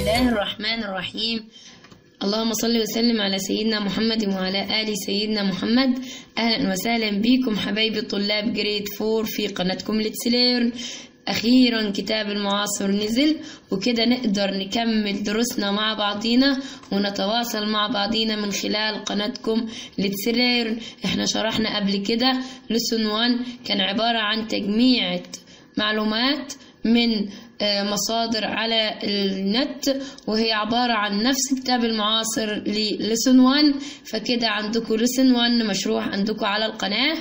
الله الرحمن الرحيم اللهم صل وسلم على سيدنا محمد وعلى آل سيدنا محمد أهلا وسهلا بكم حبايبي طلاب جريد فور في قناتكم لتسليرن أخيرا كتاب المعاصر نزل وكده نقدر نكمل دروسنا مع بعضينا ونتواصل مع بعضينا من خلال قناتكم لتسليرن احنا شرحنا قبل كده لسون 1 كان عبارة عن تجميعة معلومات من مصادر على النت وهي عبارة عن نفس كتاب المعاصر للسون 1 فكده عندكم لسون 1 مشروع عندكم على القناة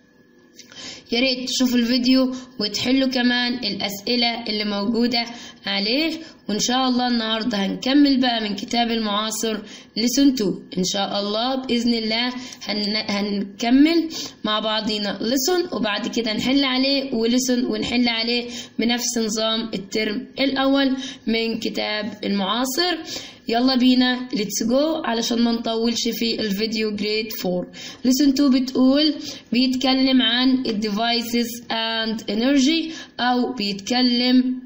يا ريت تشوفوا الفيديو وتحلوا كمان الأسئلة اللي موجودة عليه وإن شاء الله النهاردة هنكمل بقى من كتاب المعاصر لسون 2 إن شاء الله بإذن الله هن... هنكمل مع بعضينا لسون وبعد كده نحل عليه ولسون ونحل عليه بنفس نظام الترم الأول من كتاب المعاصر يلا بينا ليتس جو علشان ما نطولش في الفيديو جريد 4 لسن 2 بتقول بيتكلم عن الديفايسز اند انرجي او بيتكلم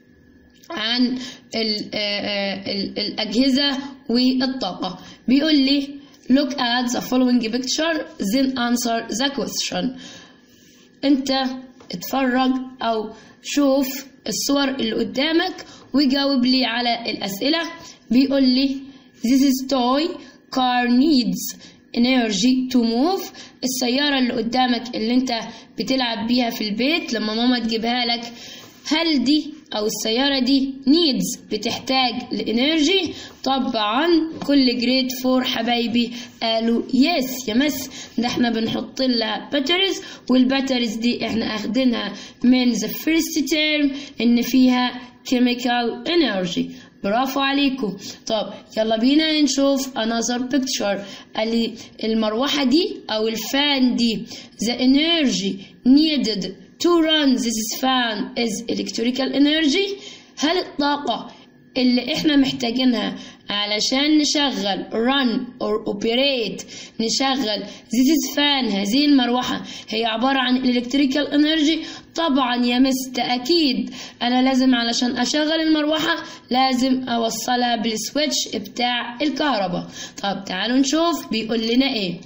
عن ال ال الأجهزة والطاقة بيقول لي look at the following picture then answer the question انت اتفرج او شوف الصور اللي قدامك وجاوب لي على الأسئلة بيقول لي this is toy car needs energy to move السيارة اللي قدامك اللي انت بتلعب بيها في البيت لما ماما تجيبها لك هل دي او السيارة دي needs بتحتاج لانرجي طبعا كل جريد فور حبايبي قالوا يس يا مس ده احنا بنحط لها باتريز والباتريز دي احنا اخدينها من the first term ان فيها chemical energy برافو عليكم طب يلا بينا نشوف another picture قال لي المروحة دي أو الفان دي the energy needed to run this fan is electrical energy هل الطاقة اللي احنا محتاجينها علشان نشغل run or operate نشغل this is fan هذه المروحة هي عبارة عن electrical energy طبعا يا مس أكيد أنا لازم علشان أشغل المروحة لازم أوصلها بالسويتش بتاع الكهرباء طب تعالوا نشوف بيقول لنا إيه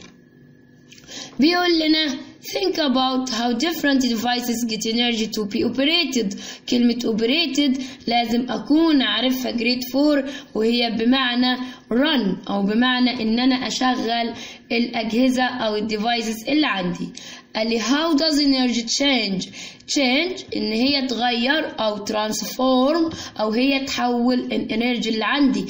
بيقول لنا think about how different devices get energy to be operated كلمة operated لازم أكون عارفها جريد 4 وهي بمعنى run أو بمعنى إن أنا أشغل الأجهزة أو الديفايسز اللي عندي قال لي how does energy change change إن هي تغير أو transform أو هي تحول الانرجي اللي عندي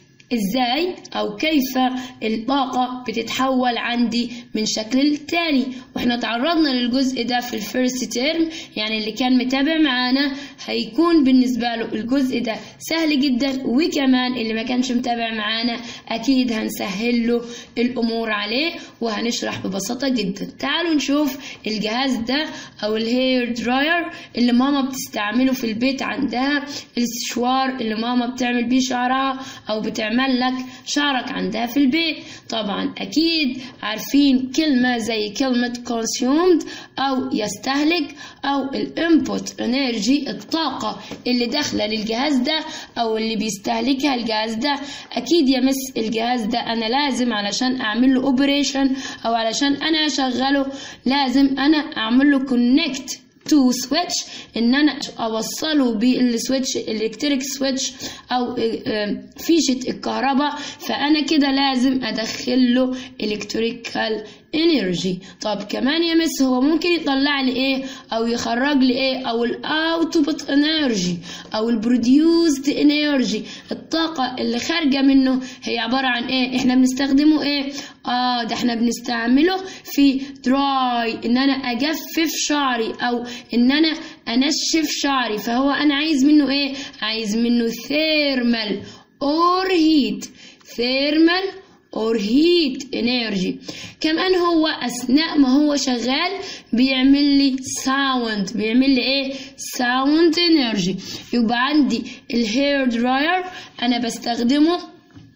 ازاي او كيف الطاقة بتتحول عندي من شكل لتاني واحنا تعرضنا للجزء ده في الفيرست تيرم يعني اللي كان متابع معانا هيكون بالنسبة له الجزء ده سهل جدا وكمان اللي ما كانش متابع معانا اكيد هنسهل له الامور عليه وهنشرح ببساطة جدا تعالوا نشوف الجهاز ده او الهير دراير اللي ماما بتستعمله في البيت عندها السشوار اللي ماما بتعمل بيه شعرها او بتعمل تعمل لك شعرك عندها في البيت طبعا أكيد عارفين كلمة زي كلمة consumed أو يستهلك أو الانبوت انرجي الطاقة اللي داخلة للجهاز ده أو اللي بيستهلكها الجهاز ده أكيد يا مس الجهاز ده أنا لازم علشان أعمل له اوبريشن أو علشان أنا أشغله لازم أنا أعمل له كونكت تو سويتش ان انا اوصله بالسويتش الكتريك سويتش او فيشه الكهرباء فانا كده لازم ادخل له الكتريكال انرجي طب كمان يا مس هو ممكن يطلع لي ايه او يخرج لي ايه او الاوتبوت انرجي او البروديوسد انرجي الطاقه اللي خارجه منه هي عباره عن ايه احنا بنستخدمه ايه اه ده احنا بنستعمله في دراي ان انا اجفف شعري او ان انا انشف شعري فهو انا عايز منه ايه عايز منه ثيرمال اور هيت ثيرمال or heat energy كمان هو أثناء ما هو شغال بيعمل لي sound بيعمل لي إيه sound energy يبقى عندي الهير دراير أنا بستخدمه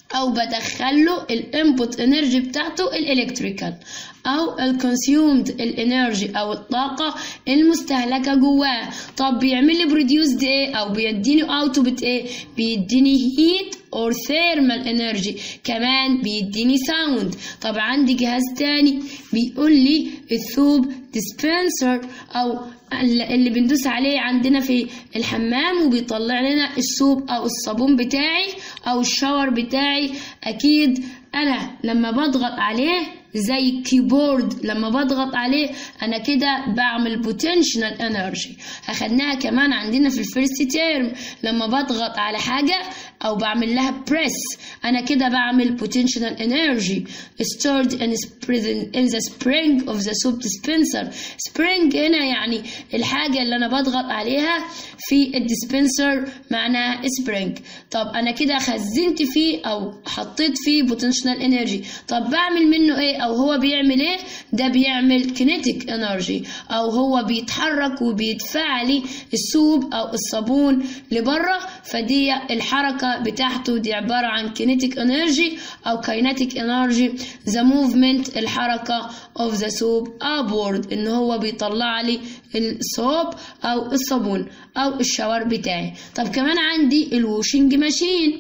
او بدخله الانبوت انرجي بتاعته الالكتريكال او الكونسيومد الانرجي او الطاقه المستهلكه جواه طب بيعمل لي بروديوسد ايه او بيديني اوتبوت ايه بيديني هيت اور ثيرمال انرجي كمان بيديني ساوند طب عندي جهاز تاني بيقول لي الثوب ديسبنسر او اللي بندوس عليه عندنا في الحمام وبيطلع لنا السوب او الصابون بتاعي او الشاور بتاعي اكيد انا لما بضغط عليه زي الكيبورد لما بضغط عليه انا كده بعمل بوتنشال انرجي اخدناها كمان عندنا في الفيرست تيرم لما بضغط على حاجه او بعمل لها بريس انا كده بعمل potential energy stored in, in the spring of the soap dispenser spring هنا يعني الحاجة اللي انا بضغط عليها في الديسبنسر معناها spring طب انا كده خزنت فيه او حطيت فيه potential energy طب بعمل منه ايه او هو بيعمل ايه ده بيعمل kinetic energy او هو بيتحرك وبيدفع لي السوب او الصابون لبره فدي الحركة بتاعته دي عبارة عن kinetic energy أو kinetic energy the movement الحركة of the soap upward إن هو بيطلع لي الصوب أو الصابون أو الشاور بتاعي طب كمان عندي الواشنج ماشين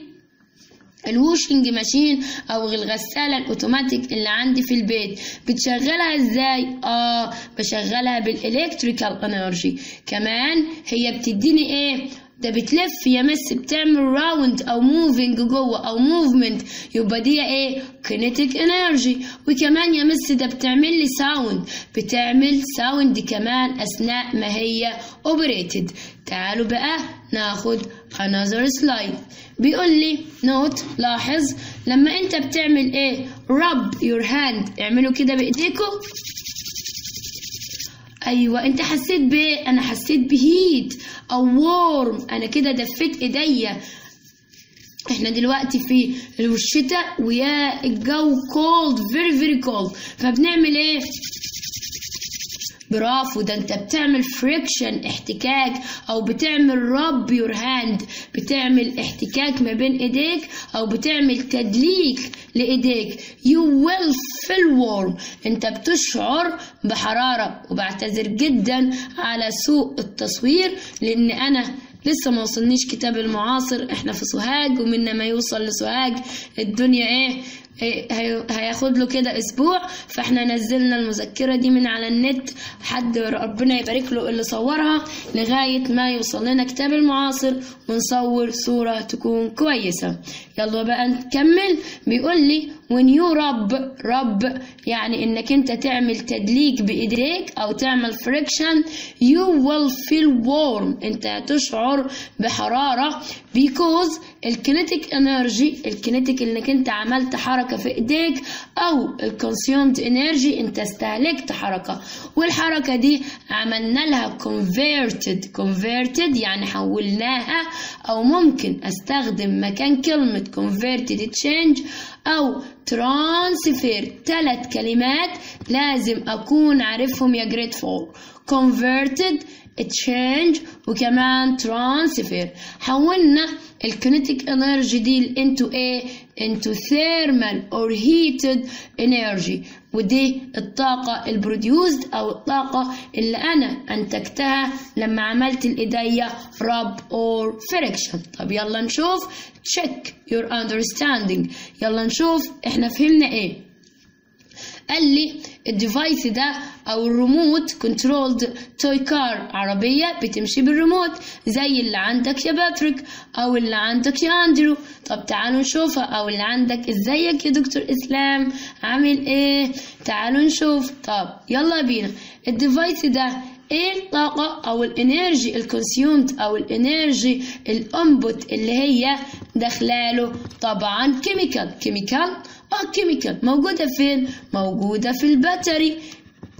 الواشنج ماشين او الغسالة الاوتوماتيك اللي عندي في البيت بتشغلها ازاي اه بشغلها بالالكتريكال انرجي كمان هي بتديني ايه ده بتلف يا مس بتعمل راوند او موفينج جوه او موفمنت يبقى دي ايه كينيتيك انرجي وكمان يا مس ده بتعمل لي ساوند بتعمل ساوند كمان اثناء ما هي اوبريتد تعالوا بقى ناخد another slide بيقول لي نوت لاحظ لما انت بتعمل ايه rub your hand اعملوا كده بايديكم ايوه انت حسيت بايه انا حسيت بهيت او وورم انا كده دفيت ايديا احنا دلوقتي في الشتاء ويا الجو كولد فيري فيري كولد فبنعمل ايه برافو ده انت بتعمل فريكشن احتكاك او بتعمل رب يور هاند بتعمل احتكاك ما بين ايديك او بتعمل تدليك لايديك يو ويل فيل وورم انت بتشعر بحراره وبعتذر جدا على سوء التصوير لان انا لسه ما وصلنيش كتاب المعاصر احنا في سوهاج ومنا ما يوصل لسوهاج الدنيا ايه هياخد له كده اسبوع فاحنا نزلنا المذكره دي من على النت حد ربنا يبارك له اللي صورها لغايه ما يوصل لنا كتاب المعاصر ونصور صوره تكون كويسه يلا بقى نكمل بيقول لي when you rub rub يعني انك انت تعمل تدليك بايديك او تعمل friction you will feel warm انت هتشعر بحراره because الكينيتيك انرجي الكينيتيك انك انت عملت حركه في ايديك او الكونسيومد انرجي انت استهلكت حركه والحركه دي عملنا لها converted converted يعني حولناها او ممكن استخدم مكان كلمه converted change او ترانسفير ثلاث كلمات لازم اكون عارفهم يا جريد فور converted change وكمان transfer حولنا الكينيتيك انرجي دي into ايه into thermal or heated energy ودي الطاقة البروديوسد أو الطاقة اللي أنا أنتجتها لما عملت الإيديا rub or friction طب يلا نشوف check your understanding يلا نشوف إحنا فهمنا إيه قال لي الديفايس ده او الريموت كنترولد توي كار عربيه بتمشي بالريموت زي اللي عندك يا باتريك او اللي عندك يا اندرو طب تعالوا نشوفها او اللي عندك ازيك يا دكتور اسلام عامل ايه تعالوا نشوف طب يلا بينا الديفايس ده ايه الطاقة او الانرجي الكونسيومد او الانرجي الانبوت اللي هي داخلاله طبعا كيميكال كيميكال اه كيميكال موجودة فين موجودة في الباتري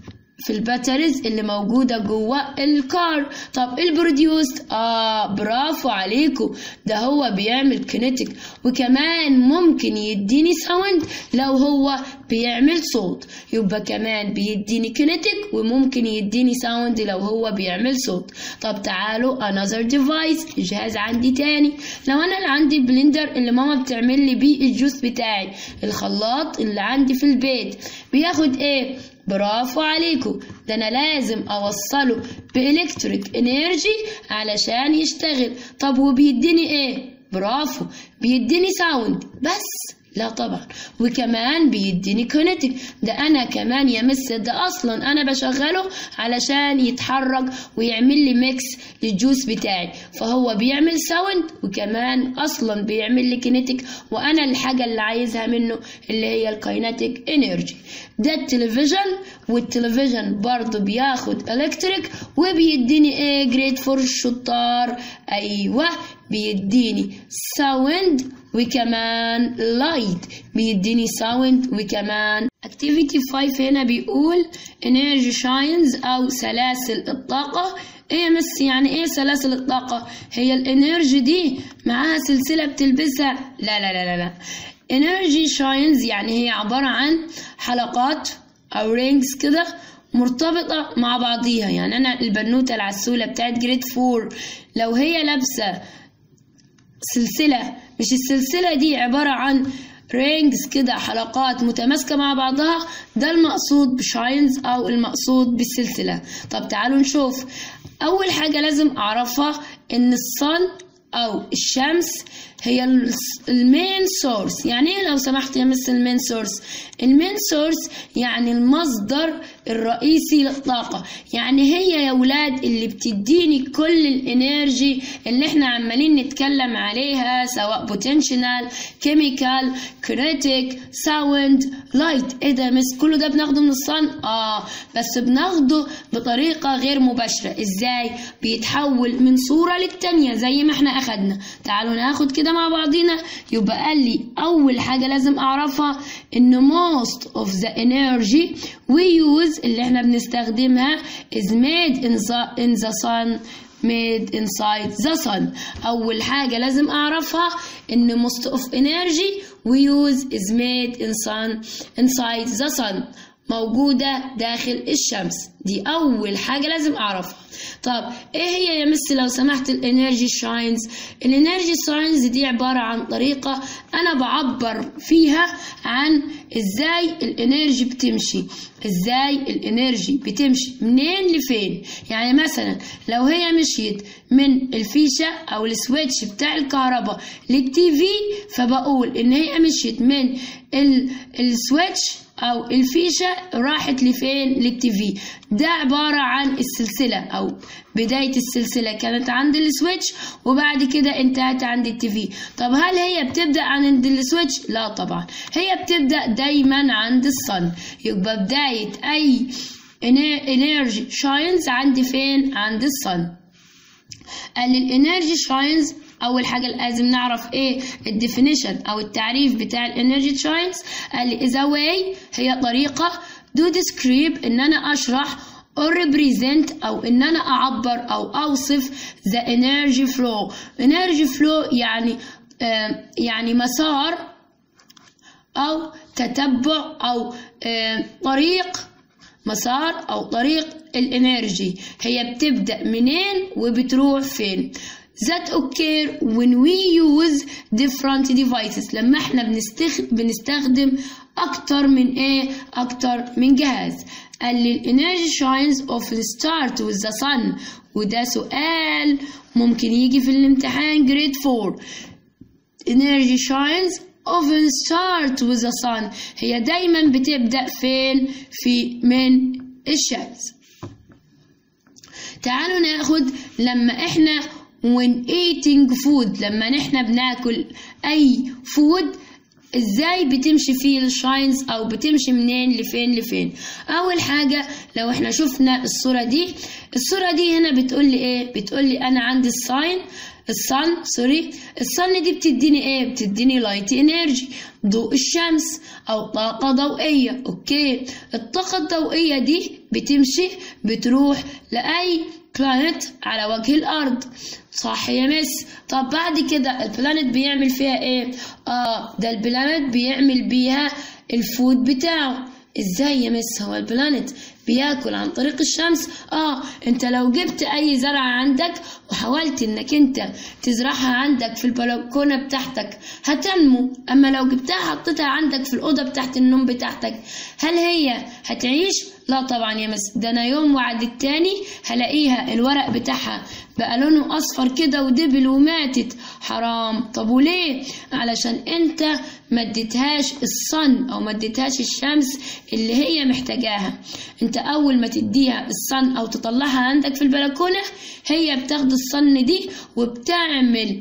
في الباتريز اللي موجودة جوه الكار طب البروديوست اه برافو عليكم ده هو بيعمل كينيتيك وكمان ممكن يديني ساوند لو هو بيعمل صوت يبقى كمان بيديني كينيتيك وممكن يديني ساوند لو هو بيعمل صوت طب تعالوا another device جهاز عندي تاني لو انا اللي عندي بلندر اللي ماما بتعمل لي بيه الجوس بتاعي الخلاط اللي عندي في البيت بياخد ايه برافو عليكم ده انا لازم اوصله بالكتريك انرجي علشان يشتغل طب وبيديني ايه برافو بيديني ساوند بس لا طبعا وكمان بيديني كونيتيك ده انا كمان يا مس ده اصلا انا بشغله علشان يتحرك ويعمل لي ميكس للجوس بتاعي فهو بيعمل ساوند وكمان اصلا بيعمل لي كينيتيك وانا الحاجه اللي عايزها منه اللي هي الكايناتيك انرجي ده التلفزيون والتلفزيون برضه بياخد الكتريك وبيديني ايه جريد فور الشطار ايوه بيديني ساوند وكمان لايت بيديني ساوند وكمان activity 5 هنا بيقول energy shines او سلاسل الطاقة ايه مس يعني ايه سلاسل الطاقة هي الانرجي دي معاها سلسلة بتلبسها لا لا لا لا لا energy shines يعني هي عبارة عن حلقات او رينجز كده مرتبطة مع بعضيها يعني أنا البنوتة العسولة بتاعت جريد فور لو هي لابسة سلسلة مش السلسلة دي عبارة عن رينجز كده حلقات متماسكة مع بعضها ده المقصود بشاينز أو المقصود بالسلسلة طب تعالوا نشوف أول حاجة لازم أعرفها إن الصن أو الشمس هي المين سورس يعني ايه لو سمحت يا مس المين سورس المين سورس يعني المصدر الرئيسي للطاقة يعني هي يا ولاد اللي بتديني كل الانرجي اللي احنا عمالين نتكلم عليها سواء بوتنشنال كيميكال كريتيك ساوند لايت ايه ده مس كله ده بناخده من الصن اه بس بناخده بطريقة غير مباشرة ازاي بيتحول من صورة للتانية زي ما احنا اخدنا تعالوا ناخد كده مع بعضينا يبقى قال لي اول حاجة لازم اعرفها ان most of the energy we use اللي احنا بنستخدمها is made in the, in the sun made inside the sun أول حاجة لازم أعرفها إن most of energy we use is made in sun inside the sun موجودة داخل الشمس دي أول حاجة لازم أعرفها طب إيه هي يا مس لو سمحت الانرجي شاينز الانرجي شاينز دي عبارة عن طريقة أنا بعبر فيها عن إزاي الانرجي بتمشي إزاي الانرجي بتمشي منين لفين يعني مثلا لو هي مشيت من الفيشة أو السويتش بتاع الكهرباء للتي في فبقول إن هي مشيت من السويتش او الفيشه راحت لفين للتي في ده عباره عن السلسله او بدايه السلسله كانت عند السويتش وبعد كده انتهت عند التي في طب هل هي بتبدا عند السويتش لا طبعا هي بتبدا دايما عند الصن يبقى بدايه اي انرجي شاينز عندي فين عند الصن قال الانرجي شاينز اول حاجه لازم نعرف ايه الديفينيشن او التعريف بتاع الانرجي شاينز قال لي اذا واي هي طريقه دو describe ان انا اشرح or represent او ان انا اعبر او اوصف the energy flow energy flow يعني آه يعني مسار او تتبع او آه طريق مسار او طريق الانرجي هي بتبدا منين وبتروح فين that occur when we use different devices لما احنا بنستخدم, بنستخدم اكتر من ايه اكتر من جهاز قال لي الانرجي shines of the start with the sun وده سؤال ممكن يجي في الامتحان جريد 4 energy shines often start with the sun هي دايما بتبدأ فين في من الشمس تعالوا ناخد لما احنا when eating food لما نحن بناكل اي فود ازاي بتمشي فيه الشاينز او بتمشي منين لفين لفين اول حاجة لو احنا شفنا الصورة دي الصورة دي هنا بتقول لي ايه بتقول لي انا عندي الساين الصن سوري الصن دي بتديني ايه بتديني لايت انرجي ضوء الشمس او طاقة ضوئية اوكي الطاقة الضوئية دي بتمشي بتروح لأي بلانت على وجه الأرض صح يا مس طب بعد كده البلانت بيعمل فيها ايه اه ده البلانت بيعمل بيها الفود بتاعه ازاي يا مس هو البلانت بياكل عن طريق الشمس اه انت لو جبت اي زرعة عندك وحاولت انك انت تزرعها عندك في البلكونة بتاعتك هتنمو اما لو جبتها حطيتها عندك في الأوضة بتاعت النوم بتاعتك هل هي هتعيش لا طبعا يا مس ده انا يوم وعد التاني هلاقيها الورق بتاعها بقى لونه اصفر كده ودبل وماتت حرام طب وليه علشان انت ما اديتهاش الصن او ما اديتهاش الشمس اللي هي محتاجاها انت اول ما تديها الصن او تطلعها عندك في البلكونه هي بتاخد الصن دي وبتعمل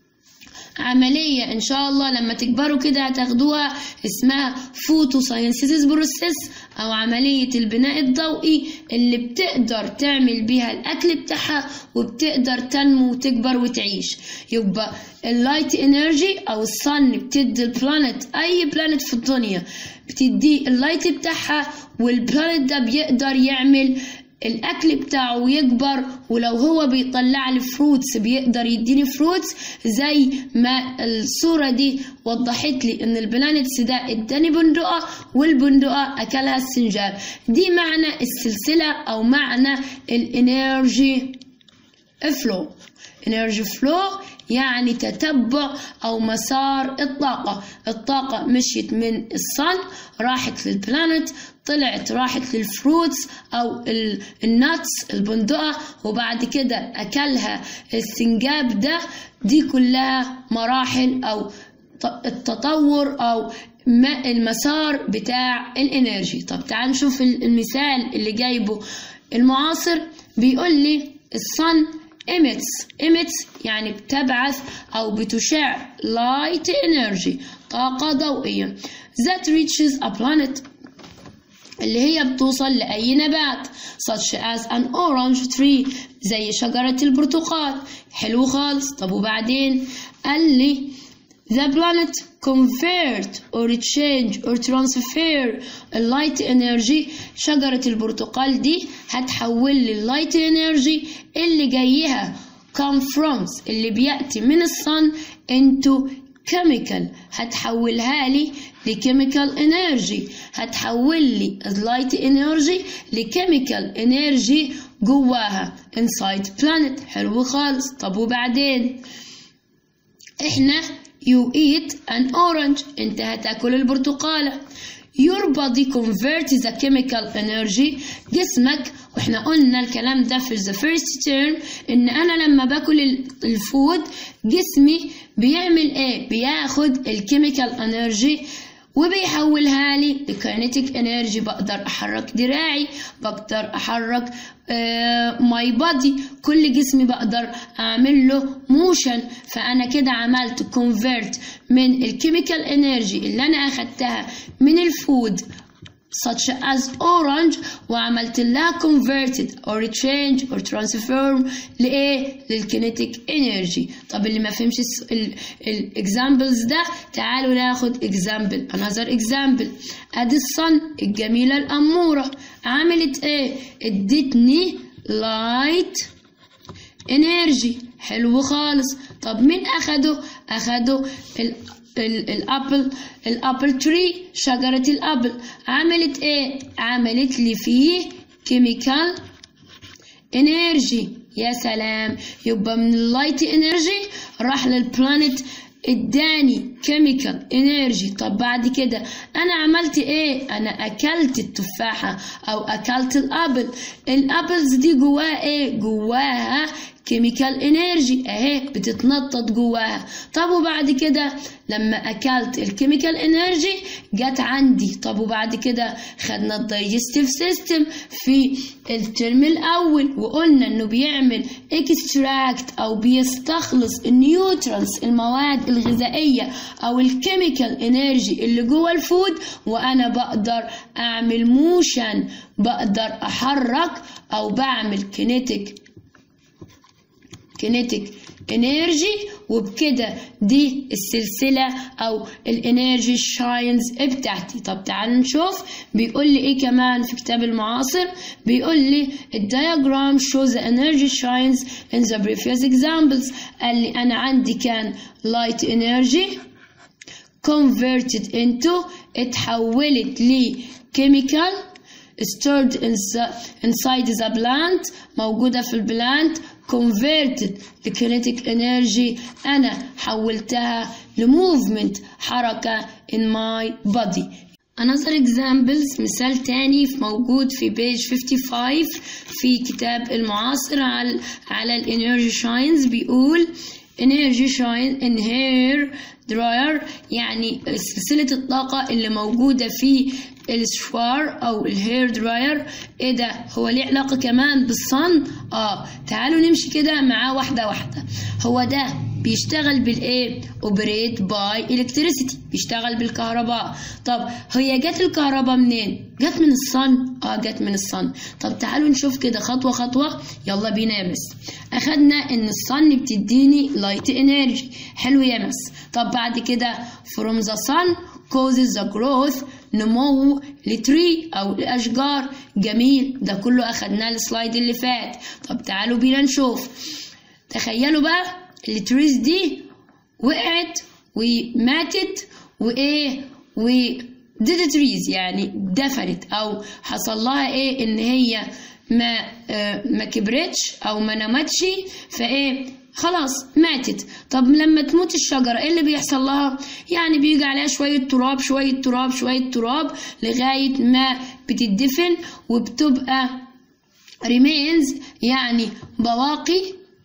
عملية إن شاء الله لما تكبروا كده هتاخدوها اسمها فوتوساينسيس بروسيس أو عملية البناء الضوئي اللي بتقدر تعمل بيها الأكل بتاعها وبتقدر تنمو وتكبر وتعيش يبقى اللايت انرجي أو الصن بتدي البلانت أي بلانت في الدنيا بتدي اللايت بتاعها والبلانت ده بيقدر يعمل الاكل بتاعه ويكبر ولو هو بيطلع لي فروتس بيقدر يديني فروتس زي ما الصورة دي وضحت لي ان البلانتس ده اداني بندقة والبندقة اكلها السنجاب دي معنى السلسلة او معنى الانرجي فلو انرجي فلو يعني تتبع او مسار الطاقة الطاقة مشيت من الصن راحت للبلانت طلعت راحت للفروتس او الناتس البندقة وبعد كده اكلها السنجاب ده دي كلها مراحل او التطور او المسار بتاع الانرجي طب تعال نشوف المثال اللي جايبه المعاصر بيقول لي الصن emits emits يعني بتبعث أو بتشع light energy طاقة ضوئية that reaches a planet اللي هي بتوصل لأي نبات such as an orange tree زي شجرة البرتقال حلو خالص طب وبعدين قال لي the planet convert or change or transfer light energy شجرة البرتقال دي هتحول لي light energy اللي جايها come from اللي بيأتي من الصن into chemical هتحولها لي لكيميكال انرجي هتحول لي اللايت انرجي لكيميكال انرجي جواها inside planet حلو خالص طب وبعدين احنا you eat an orange انت هتاكل البرتقالة your body converts the chemical energy جسمك واحنا قلنا الكلام ده في the first term ان انا لما باكل الفود جسمي بيعمل ايه بياخد الكيميكال انرجي وبيحولها لي لكاينتيك انرجي بقدر احرك دراعي بقدر احرك ماي uh, بادي كل جسمي بقدر اعمل له موشن فانا كده عملت كونفرت من الكيميكال انرجي اللي انا اخدتها من الفود such as orange وعملت لها converted or change or transform لإيه؟ للkinetic energy طب اللي ما فهمش الاكزامبلز ده تعالوا ناخد example another example ادي الصن الجميلة الأمورة عملت ايه؟ ادتني light energy حلو خالص طب مين أخده؟ أخده الابل الابل تري شجرة الابل عملت ايه عملت لي فيه كيميكال انرجي يا سلام يبقى من اللايت انرجي راح للبلانت اداني كيميكال انرجي طب بعد كده انا عملت ايه انا اكلت التفاحة او اكلت الابل الابلز دي جواها ايه جواها كيميكال انرجي اهي بتتنطط جواها طب وبعد كده لما اكلت الكيميكال انرجي جت عندي طب وبعد كده خدنا الدايجستيف سيستم في الترم الاول وقلنا انه بيعمل اكستراكت او بيستخلص النيوترانس المواد الغذائيه او الكيميكال انرجي اللي جوه الفود وانا بقدر اعمل موشن بقدر احرك او بعمل كينيتيك kinetic انرجي وبكده دي السلسله او الانرجي شاينز بتاعتي طب تعالوا نشوف بيقول لي ايه كمان في كتاب المعاصر بيقول لي الدياجرام shows the energy shines in the previous examples قال لي انا عندي كان light energy converted into اتحولت ل chemical stored inside the plant موجودة في البلانت converted لkinetic energy أنا حولتها لmovement حركة in my body Another examples مثال تاني موجود في page 55 في كتاب المعاصر على على الانرجي شاينز بيقول energy shine in hair dryer يعني سلسلة الطاقة اللي موجودة في الشوار او الهير دراير ايه ده هو ليه علاقة كمان بالصن اه تعالوا نمشي كده معاه واحدة واحدة هو ده بيشتغل بالايه اوبريت باي الكتريسيتي بيشتغل بالكهرباء طب هي جت الكهرباء منين جت من الصن اه جت من الصن طب تعالوا نشوف كده خطوه خطوه يلا بينا يا مس اخدنا ان الصن بتديني لايت انرجي حلو يا مس طب بعد كده from the sun causes the growth نمو لتري او الاشجار جميل ده كله اخدناه السلايد اللي فات طب تعالوا بينا نشوف تخيلوا بقى التريز دي وقعت وماتت وايه و ديد تريز يعني دفنت او حصل لها ايه ان هي ما آه ما كبرتش او ما نمتش فايه خلاص ماتت طب لما تموت الشجرة ايه اللي بيحصل لها يعني بيجي عليها شوية تراب شوية تراب شوية تراب لغاية ما بتدفن وبتبقى remains يعني بواقي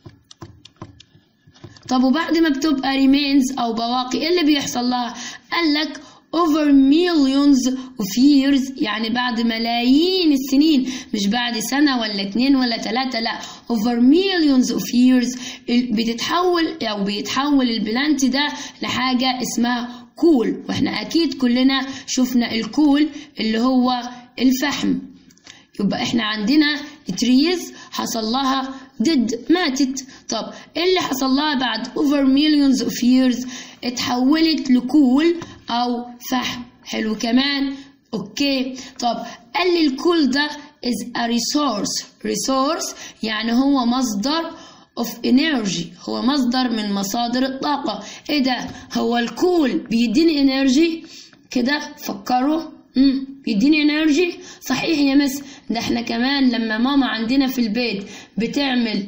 طب وبعد ما بتبقى remains او بواقي ايه اللي بيحصل لها قال لك over millions of years يعني بعد ملايين السنين مش بعد سنة ولا اتنين ولا تلاتة لا over millions of years بتتحول أو بيتحول البلانت ده لحاجة اسمها كول واحنا أكيد كلنا شفنا الكول اللي هو الفحم يبقى احنا عندنا تريز حصل لها ديد ماتت طب ايه اللي حصل لها بعد over millions of years اتحولت لكول او فحم حلو كمان اوكي طب قال لي الكول ده is a resource resource يعني هو مصدر of energy هو مصدر من مصادر الطاقة ايه ده هو الكول بيديني انرجي كده فكروا امم بيديني انرجي صحيح يا مس ده احنا كمان لما ماما عندنا في البيت بتعمل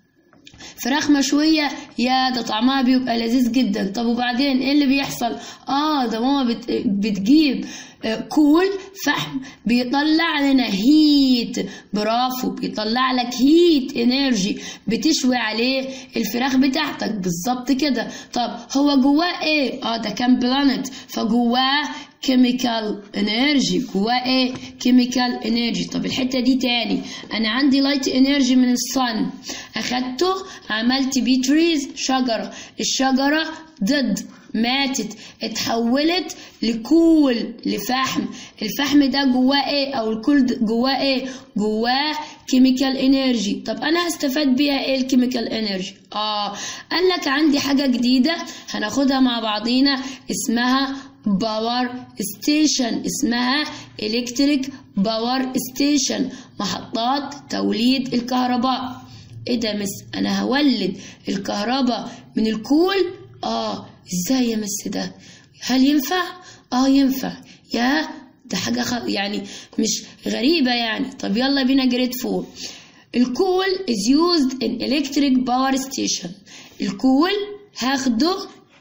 فراخ مشوية يا ده طعمها بيبقى لذيذ جدا طب وبعدين ايه اللي بيحصل اه ده ماما بت بتجيب كول فحم بيطلع لنا هيت برافو بيطلع لك هيت انرجي بتشوي عليه الفراخ بتاعتك بالظبط كده طب هو جواه ايه اه ده كان بلانت فجواه كيميكال انرجي جواه ايه كيميكال انرجي طب الحته دي تاني انا عندي لايت انرجي من الصن اخدته عملت بيه تريز شجره الشجره ضد ماتت اتحولت لكول لفحم الفحم ده جواه ايه او الكول جواه ايه جواه كيميكال انرجي طب انا هستفاد بيها ايه الكيميكال انرجي اه قال لك عندي حاجه جديده هناخدها مع بعضينا اسمها باور ستيشن اسمها الكتريك باور ستيشن محطات توليد الكهرباء ايه ده مس انا هولد الكهرباء من الكول اه ازاي يا مس ده هل ينفع اه ينفع يا ده حاجة خ... يعني مش غريبة يعني طب يلا بينا جريد فور الكول is used in electric power station الكول هاخده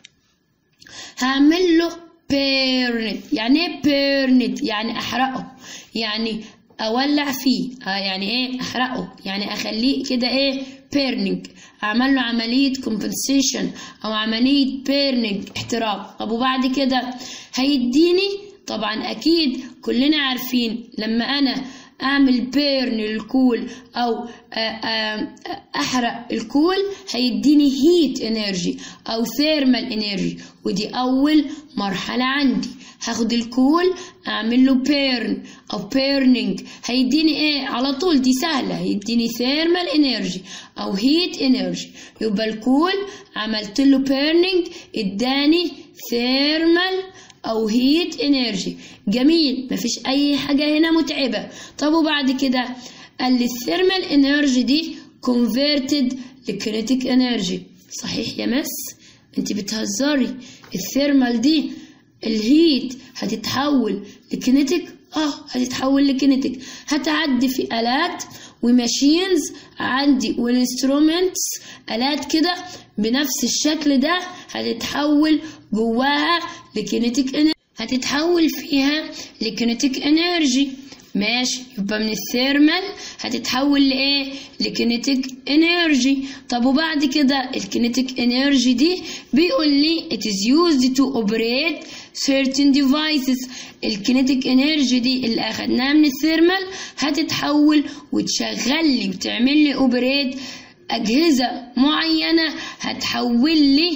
هعمل له بيرنت يعني ايه بيرنت يعني احرقه يعني اولع فيه آه يعني ايه احرقه يعني اخليه كده ايه بيرنينج اعمل له عمليه كومبنسيشن او عمليه بيرنينج احتراق طب وبعد كده هيديني طبعا اكيد كلنا عارفين لما انا اعمل بيرن للكول او آه، آه، احرق الكول هيديني هيت انرجي او ثيرمال انرجي ودي اول مرحله عندي هاخد الكول اعمل له بيرن او بيرنينج هيديني ايه على طول دي سهله هيديني ثيرمال انرجي او هيت انرجي يبقى الكول عملت له بيرنينج اداني ثيرمال او هيت انرجي جميل مفيش اي حاجه هنا متعبه طب وبعد كده قال لي الثيرمال انرجي دي converted لكينيتيك انرجي صحيح يا مس انت بتهزري الثيرمال دي الهيت هتتحول لكينيتيك اه هتتحول لكينيتيك هتعدي في الات وماشينز عندي والانسترومنتس الات كده بنفس الشكل ده هتتحول جواها لكينيتيك انرجي هتتحول فيها لكينيتيك انرجي ماشي يبقى من الثيرمال هتتحول لايه لكينيتيك انرجي طب وبعد كده الكينيتيك انرجي دي بيقول لي it is used to operate certain devices الكينيتيك انرجي دي اللي اخدناها من الثيرمال هتتحول وتشغل لي وتعمل لي اوبريت اجهزه معينه هتحول لي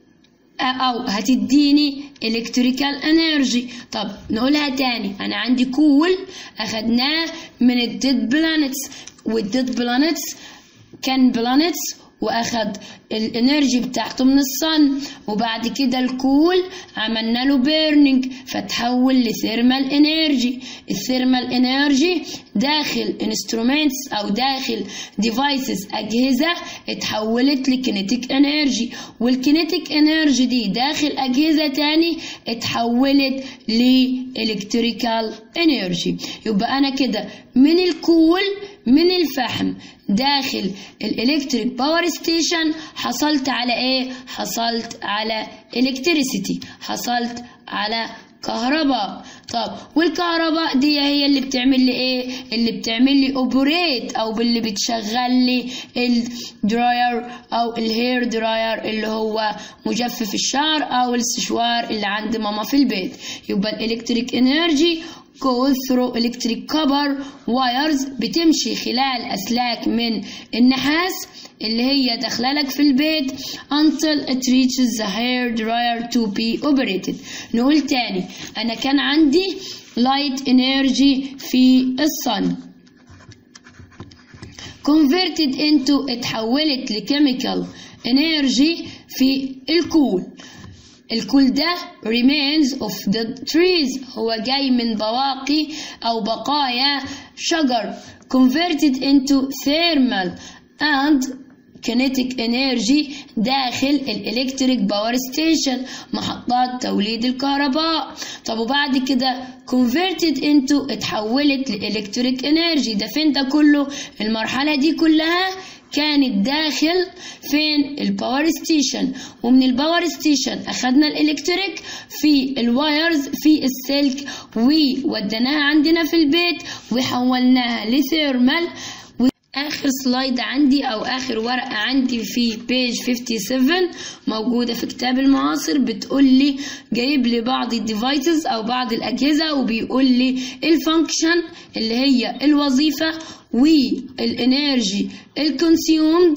او هتديني الكتريكال انرجي طب نقولها تاني انا عندي كول اخدناه من الديد بلانتس والديد بلانتس كان بلانتس واخد الانرجي بتاعته من الصن وبعد كده الكول عملنا له بيرنينج فتحول لثيرمال انرجي الثيرمال انرجي داخل انسترومنتس او داخل ديفايسز اجهزه اتحولت لكينيتيك انرجي والكينيتيك انرجي دي داخل اجهزه تاني اتحولت لالكتريكال انرجي يبقى انا كده من الكول من الفحم داخل الالكتريك باور ستيشن حصلت على ايه حصلت على الكتريسيتي حصلت على كهرباء طب والكهرباء دي هي اللي بتعمل لي ايه اللي بتعمل لي اوبريت او باللي بتشغل لي الدراير او الهير دراير اللي هو مجفف الشعر او السشوار اللي عند ماما في البيت يبقى الالكتريك انرجي goes through electric copper wires بتمشي خلال أسلاك من النحاس اللي هي داخلة لك في البيت until it reaches the hair dryer to be operated نقول تاني أنا كان عندي light energy في الصن converted into اتحولت لchemical energy في الكول الكول ده remains of the trees هو جاي من بواقي أو بقايا شجر converted into thermal and kinetic energy داخل الالكتريك باور ستيشن محطات توليد الكهرباء طب وبعد كده converted into اتحولت لالكتريك انرجي ده فين ده كله المرحلة دي كلها كانت داخل فين الباور ستيشن ومن الباور ستيشن اخدنا الالكتريك في الوايرز في السلك ووديناها عندنا في البيت وحولناها لثيرمال اخر سلايد عندي او اخر ورقه عندي في بيج 57 موجوده في كتاب المعاصر بتقول لي جايب لي بعض الديفايسز او بعض الاجهزه وبيقول لي الفانكشن اللي هي الوظيفه والانرجي الكونسيومد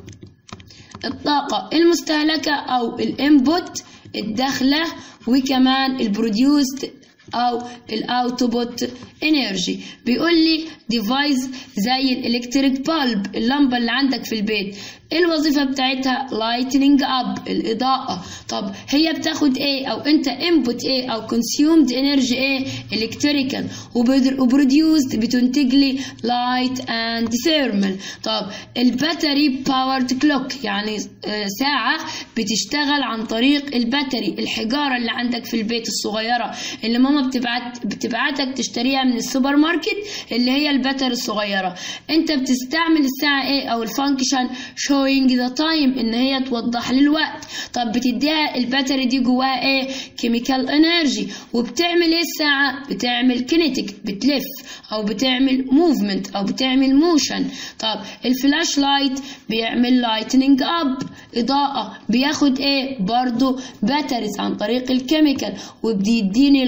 الطاقه المستهلكه او الانبوت الداخله وكمان البروديوست او الاوتبوت انرجي بيقول لي ديفايس زي الالكتريك بالب اللمبه اللي عندك في البيت الوظيفه بتاعتها لايتنينج اب الاضاءه طب هي بتاخد ايه او انت انبوت ايه او كونسيومد انرجي ايه الكتريكال وبروديوسد بتنتج لي لايت اند ثيرمال طب الباتري باورد كلوك يعني ساعه بتشتغل عن طريق الباتري الحجاره اللي عندك في البيت الصغيره اللي ماما بتبعت بتبعتك تشتريها من السوبر ماركت اللي هي الباتري الصغيره انت بتستعمل الساعه ايه او الفانكشن showing the time ان هي توضح لي الوقت طب بتديها الباتري دي جواها ايه كيميكال انرجي وبتعمل ايه الساعه بتعمل كينيتيك بتلف او بتعمل موفمنت او بتعمل موشن طب الفلاش لايت بيعمل لايتنينج اب اضاءه بياخد ايه برضو باتريز عن طريق الكيميكال وبيديني لايت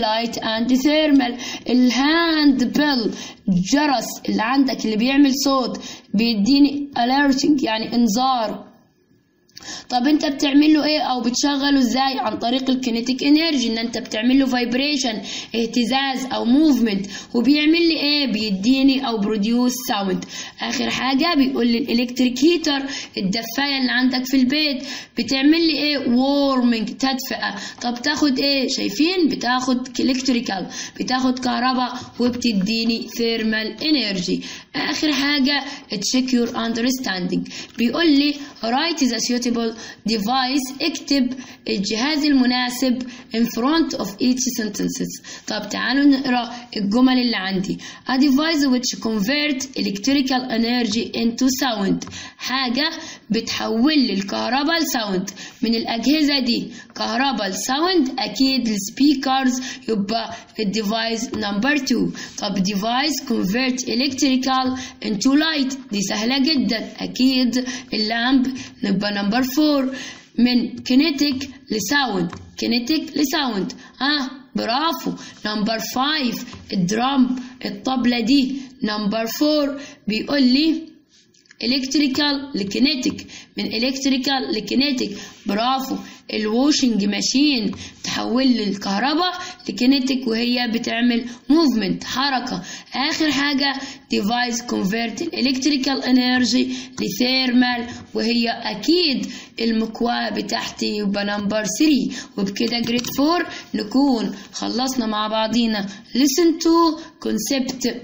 and thermal الهاند بيل جرس اللي عندك اللي بيعمل صوت بيديني alerting يعني انذار طب انت بتعمل له ايه او بتشغله ازاي عن طريق الكينيتيك انرجي ان انت بتعمل له فايبريشن اهتزاز او موفمنت وبيعمل لي ايه بيديني او بروديوس ساوند اخر حاجه بيقول لي الالكتريك هيتر الدفايه اللي عندك في البيت بتعمل لي ايه وورمنج تدفئه طب تاخد ايه شايفين بتاخد الكتريكال بتاخد كهرباء وبتديني ثيرمال انرجي اخر حاجه تشيك يور اندرستاندينج بيقول لي write the suitable device اكتب الجهاز المناسب in front of each sentences طب تعالوا نقرا الجمل اللي عندي a device which convert electrical energy into sound حاجة بتحول لي الكهرباء لساوند من الأجهزة دي كهرباء لساوند أكيد السبيكرز يبقى الديفايس نمبر 2 طب device convert electrical into light دي سهلة جدا أكيد اللامب نبقى نمبر 4 من كينيتيك لساوند كينيتيك لساوند اه برافو نمبر 5 الدرام الطبلة دي نمبر 4 بيقول لي الكتريكال لكينيتيك من الكتريكال لكينيتيك برافو الواشنج ماشين تحول لي الكهرباء لكينيتيك وهي بتعمل موفمنت حركة آخر حاجة ديفايس كونفيرت الكتريكال انرجي لثيرمال وهي أكيد المكواة بتاعتي يبقى نمبر 3 وبكده جريد 4 نكون خلصنا مع بعضينا listen to concept 3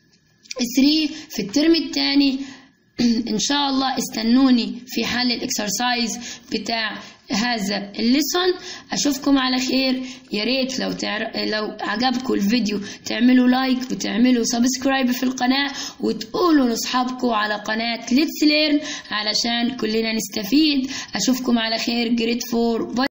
في الترم الثاني ان شاء الله استنوني في حل الاكسرسايز بتاع هذا الليسون اشوفكم على خير يا ريت لو تعر... لو عجبكم الفيديو تعملوا لايك وتعملوا سبسكرايب في القناه وتقولوا لاصحابكم على قناه ليتس ليرن علشان كلنا نستفيد اشوفكم على خير جريد فور باي